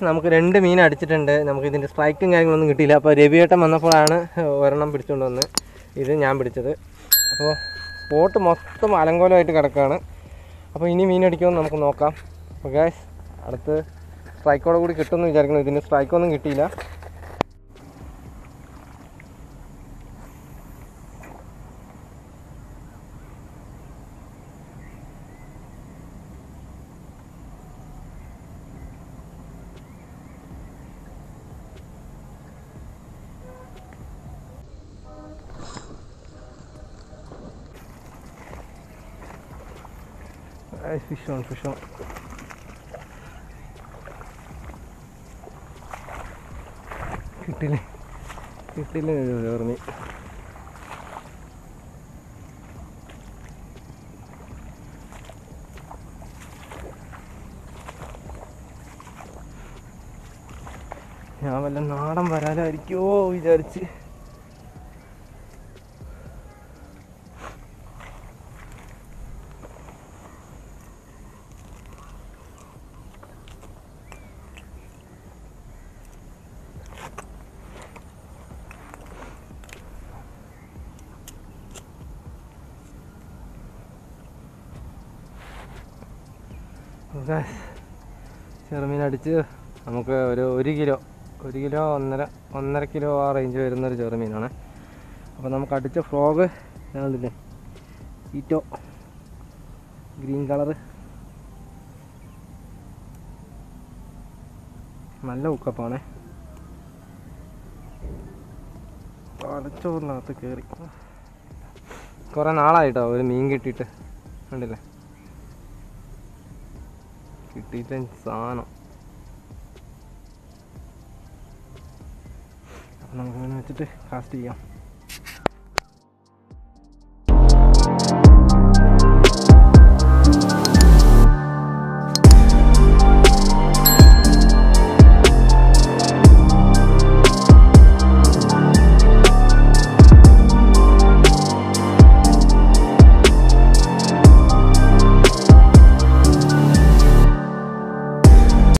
നമുക്ക് രണ്ട് മീൻ അടിച്ചിട്ടുണ്ട് നമുക്ക് ഇതിൻ്റെ സ്ട്രൈക്കും കാര്യങ്ങളൊന്നും കിട്ടിയില്ല അപ്പോൾ രവിയേട്ടൻ വന്നപ്പോഴാണ് ഒരെണ്ണം പിടിച്ചുകൊണ്ട് വന്ന് ഇത് ഞാൻ പിടിച്ചത് അപ്പോൾ സ്പോട്ട് മൊത്തം അലങ്കോലമായിട്ട് കിടക്കുകയാണ് അപ്പോൾ ഇനി മീൻ അടിക്കുമെന്ന് നമുക്ക് നോക്കാം അപ്പോൾ ഗായ്സ് അടുത്ത് സ്ട്രൈക്കോടെ കൂടി കിട്ടുമെന്ന് വിചാരിക്കുന്നു ഇതിന് സ്ട്രൈക്കൊന്നും കിട്ടിയില്ല ഫിഷ് ഓൺ ഫിഷ് ഓൺ കിട്ടില്ലേ കിട്ടില്ല പറഞ്ഞു ഞാൻ വല്ല നാടൻ വരാലായിരിക്കുമോ വിചാരിച്ച് Guys, ചെറുമീൻ അടിച്ച് നമുക്ക് ഒരു ഒരു കിലോ ഒരു കിലോ ഒന്നര ഒന്നര കിലോ ആ റേഞ്ച് വരുന്നൊരു ചെറുമീനാണ് അപ്പോൾ നമുക്ക് അടിച്ച ഫ്രോഗ് ഞാനില്ലേ ഈറ്റോ ഗ്രീൻ കളറ് നല്ല ഉക്കപ്പാണേ തലച്ചോറിനകത്ത് കയറി കുറേ നാളായിട്ടോ ഒരു മീൻ കിട്ടിയിട്ട് കണ്ടില്ലേ കിട്ടിയില്ല സാധനം അപ്പം നമുക്ക് ഇങ്ങനെ വെച്ചിട്ട് കാസ്റ്റ് ചെയ്യാം